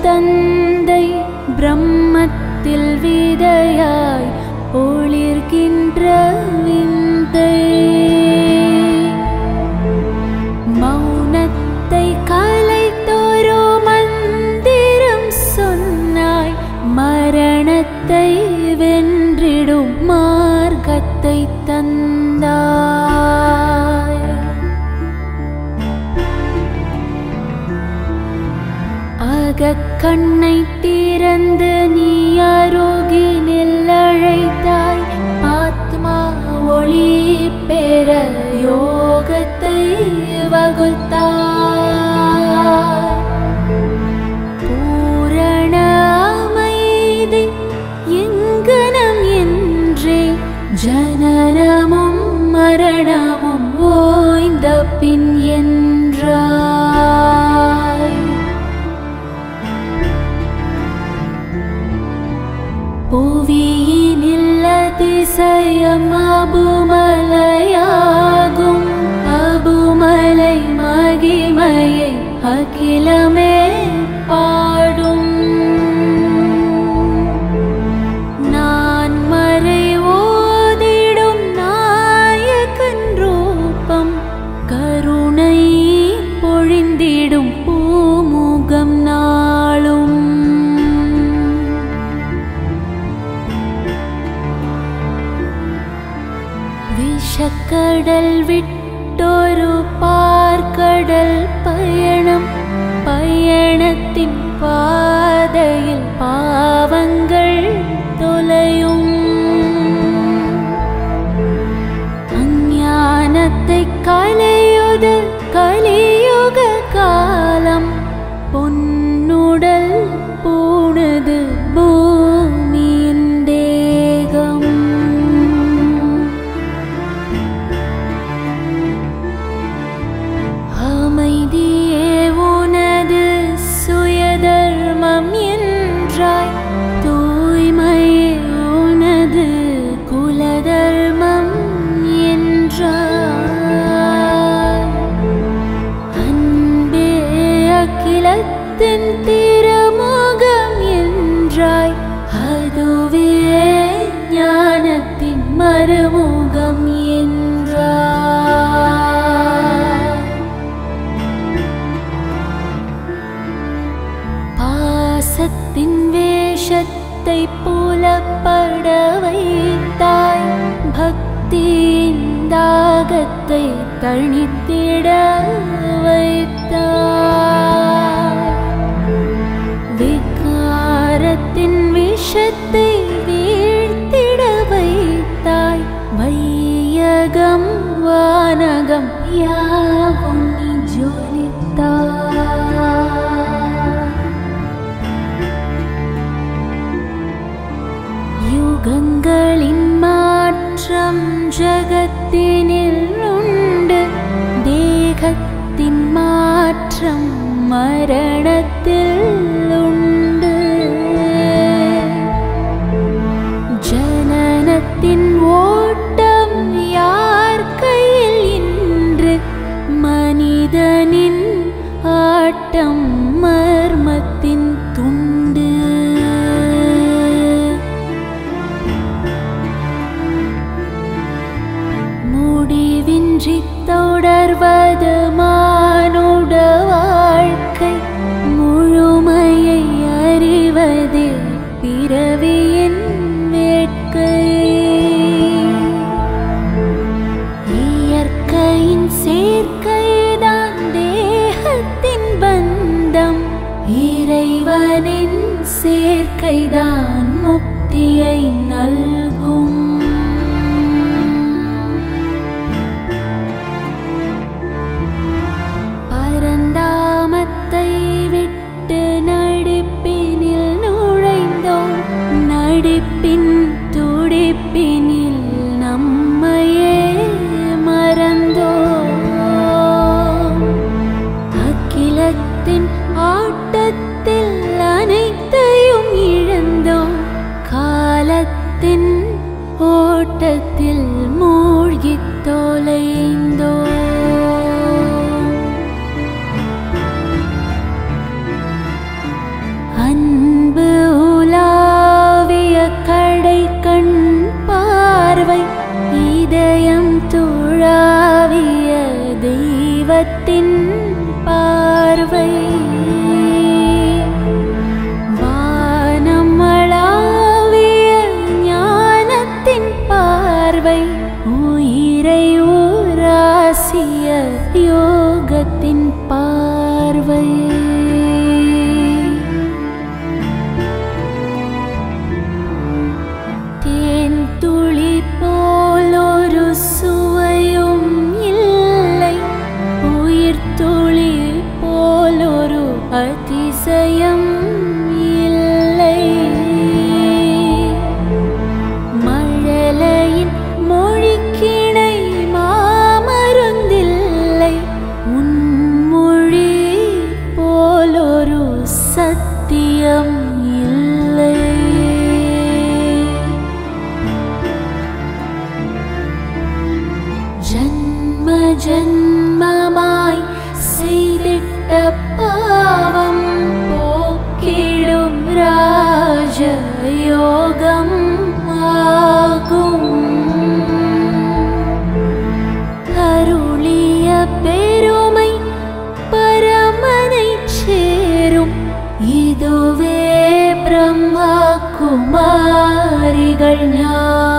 தந்தை பிரம்மத்தில் விதையாய் ஒளிர்கின்ற விந்தை மௌனத்தை கலைத்தோரோ மந்திரம் சொன்னாய் மரணத்தை வென்றிடும் மார்க்கத்தை தந்தாய் அகக்கண்ணை திறந்து நீ அருகினில் அழைத்தாய் ஆத்மா ஒளி பெற யோகத்தை வகுத்தாய் பூரண அமைதி எங்கனம் என்றே ஜனனமும் மரணமும் ஓய்ந்த பின் என்றாய் புவியினில் அதிசயம் அபுமலையாகும் அபுமலை மகிமையை அகிலமே பாடும் நான் மறை ஓதிடும் நாயகன் ரூபம் கருணை பொழிந்திடும் பூமுகம் நாளும் விஷக்கடல் விட்டொரு பார்க்கடல் பயணம் பயணத்தின் பாதையில் பாவங்கள் தொலையும் அஞ்ஞானத்தை கலையுது கலியுக காலம் பொன்னுடல் பூணுது பூமியின் தேகம் அமைதியே உனது சுயதர்மம் என்றாய் தூய்மையே உனது குலதர்மம் என்றாய் அன்பே அகிலத்தின் திருமுகம் என்றாய் அதுவே ஞானத்தின் மறுமுகம் என்றாய் பாசத்தின் வேஷத்தை புலப்பட வைத்தாய் பக்தியின் தாகத்தை தணித்திட வைத்தாய் விகாரத்தின் விஷத்தை வீழ்த்திட வைத்தாய் வையகம் வானகம் யாவும் நீ ஜொலித்தாய் யுகங்களின் மாற்றம் ஜகத்தினில் உண்டு தேகத்தின் மாற்றம் மரணத்தில் உண்டு ஜனனத்தின் ஓட்டம் யார் கையில் இன்று மனிதனின் ஆட்டம் மர்மத்தின் துண்டு முடிவின்றி தொடர்வது மானுட வாழ்க்கை முழுமையை அறிவதே பிறவியின் வேட்கை இயற்கையின் சேர்க்கைதான் தேகத்தின் பந்தம் இறைவனின் சேர்க்கைதான் முக்தியை நல்கும் பரந்தாமத்தை விட்டு நடிப்பினில் நுழைந்தோம் நடிப்பின் துடிப்பினில் நம்மையே மறந்தோம் அகிலத்தின் ஆட்டத்தில் அனைத்தையும் இழந்தோம் காலத்தின் யோகம் ஆகும் அருளிய பெருமை பரமனை சேரும் இதுவே பிரம்மா குமாரிகள் ஞான